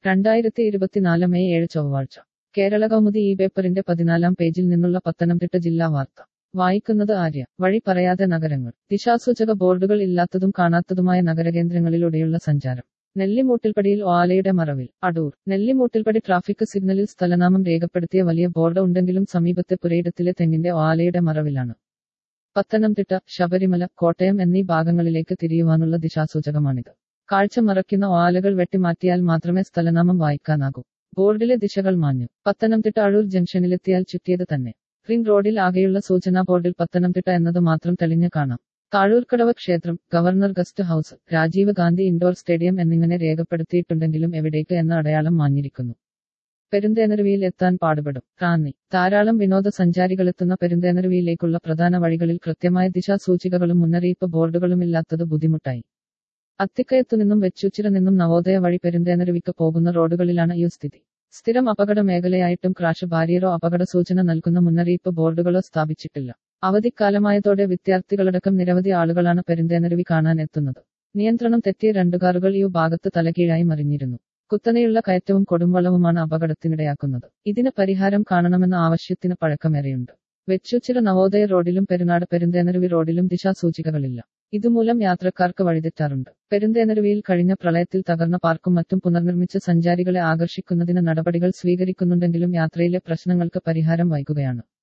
രണ്ടായിരത്തി ഇരുപത്തിനാല് മെയ് ഏഴ് ചൊവ്വാഴ്ച കേരള കൗമുദി ഈ പേപ്പറിന്റെ പതിനാലാം പേജിൽ നിന്നുള്ള പത്തനംതിട്ട ജില്ലാ വാർത്ത വായിക്കുന്നത് ആര്യ വഴി പറയാതെ നഗരങ്ങൾ ദിശാസൂചക ബോർഡുകൾ ഇല്ലാത്തതും കാണാത്തതുമായ നഗരകേന്ദ്രങ്ങളിലൂടെയുള്ള സഞ്ചാരം നെല്ലിമൂട്ടിൽപ്പടിയിൽ ഓലയുടെ മറവിൽ അടൂർ നെല്ലിമൂട്ടിൽപ്പടി ട്രാഫിക് സിഗ്നലിൽ സ്ഥലനാമം രേഖപ്പെടുത്തിയ വലിയ ബോർഡ് ഉണ്ടെങ്കിലും സമീപത്തെ പുരയിടത്തിലെ തെങ്ങിന്റെ ഓലയുടെ മറവിലാണ് പത്തനംതിട്ട ശബരിമല കോട്ടയം എന്നീ ഭാഗങ്ങളിലേക്ക് തിരിയുവാനുള്ള ദിശാസൂചകമാണിത് കാഴ്ച മറയ്ക്കുന്ന ഓലകൾ വെട്ടിമാറ്റിയാൽ മാത്രമേ സ്ഥലനാമം വായിക്കാനാകൂ ബോർഡിലെ ദിശകൾ മാഞ്ഞു പത്തനംതിട്ട അഴൂർ ജംഗ്ഷനിലെത്തിയാൽ ചുറ്റിയത് തന്നെ റിംഗ് റോഡിൽ ആകെയുള്ള സൂചനാ ബോർഡിൽ പത്തനംതിട്ട എന്നത് മാത്രം തെളിഞ്ഞു കാണാം താഴൂർക്കടവ് ക്ഷേത്രം governor guest house Rajiv Gandhi indoor stadium എന്നിങ്ങനെ രേഖപ്പെടുത്തിയിട്ടുണ്ടെങ്കിലും എവിടേക്ക് എന്ന അടയാളം മാഞ്ഞിരിക്കുന്നു പെരുന്തേനരുവിയിൽ എത്താൻ പാടുപെടും റാന്നി ധാരാളം വിനോദസഞ്ചാരികളെത്തുന്ന പെരുന്തേനരുവിയിലേക്കുള്ള പ്രധാന വഴികളിൽ കൃത്യമായ ദിശാസൂചികകളും മുന്നറിയിപ്പ് ബോർഡുകളുമില്ലാത്തത് ബുദ്ധിമുട്ടായി അത്തിക്കയത്തുനിന്നും വെച്ചൂച്ചിറ നിന്നും നവോദയ വഴി പെരുന്തേനരുവിക്ക് പോകുന്ന റോഡുകളിലാണ് ഈ സ്ഥിതി സ്ഥിരം അപകട മേഖലയായിട്ടും ക്രാഷ് ബാരിയറോ അപകട സൂചന നൽകുന്ന മുന്നറിയിപ്പ് ബോർഡുകളോ സ്ഥാപിച്ചിട്ടില്ല അവധിക്കാലമായതോടെ വിദ്യാർത്ഥികളടക്കം നിരവധി ആളുകളാണ് പെരുന്തേനരുവി കാണാൻ എത്തുന്നത് നിയന്ത്രണം തെറ്റിയ രണ്ടു കാറുകൾ ഈ ഭാഗത്ത് തലകീഴായി മറിഞ്ഞിരുന്നു കുത്തനെയുള്ള കയറ്റവും കൊടുംവളവുമാണ് അപകടത്തിനിടയാക്കുന്നത് ഇതിന് പരിഹാരം കാണണമെന്ന ആവശ്യത്തിന് പഴക്കമേറെയുണ്ട് വെച്ചൂച്ചിറ നവോദയ റോഡിലും പെരുന്നാട് പെരുന്തേനരുവി റോഡിലും ദിശാസൂചികകളില്ല ഇതുമൂലം യാത്രക്കാർക്ക് വഴിതെറ്റാറുണ്ട് പെരുന്തേനരുവിയിൽ കഴിഞ്ഞ പ്രളയത്തിൽ തകർന്ന പാർക്കും മറ്റും പുനർനിർമ്മിച്ച് സഞ്ചാരികളെ ആകർഷിക്കുന്നതിന് നടപടികൾ സ്വീകരിക്കുന്നുണ്ടെങ്കിലും യാത്രയിലെ പ്രശ്നങ്ങൾക്ക് പരിഹാരം വൈകുകയാണ്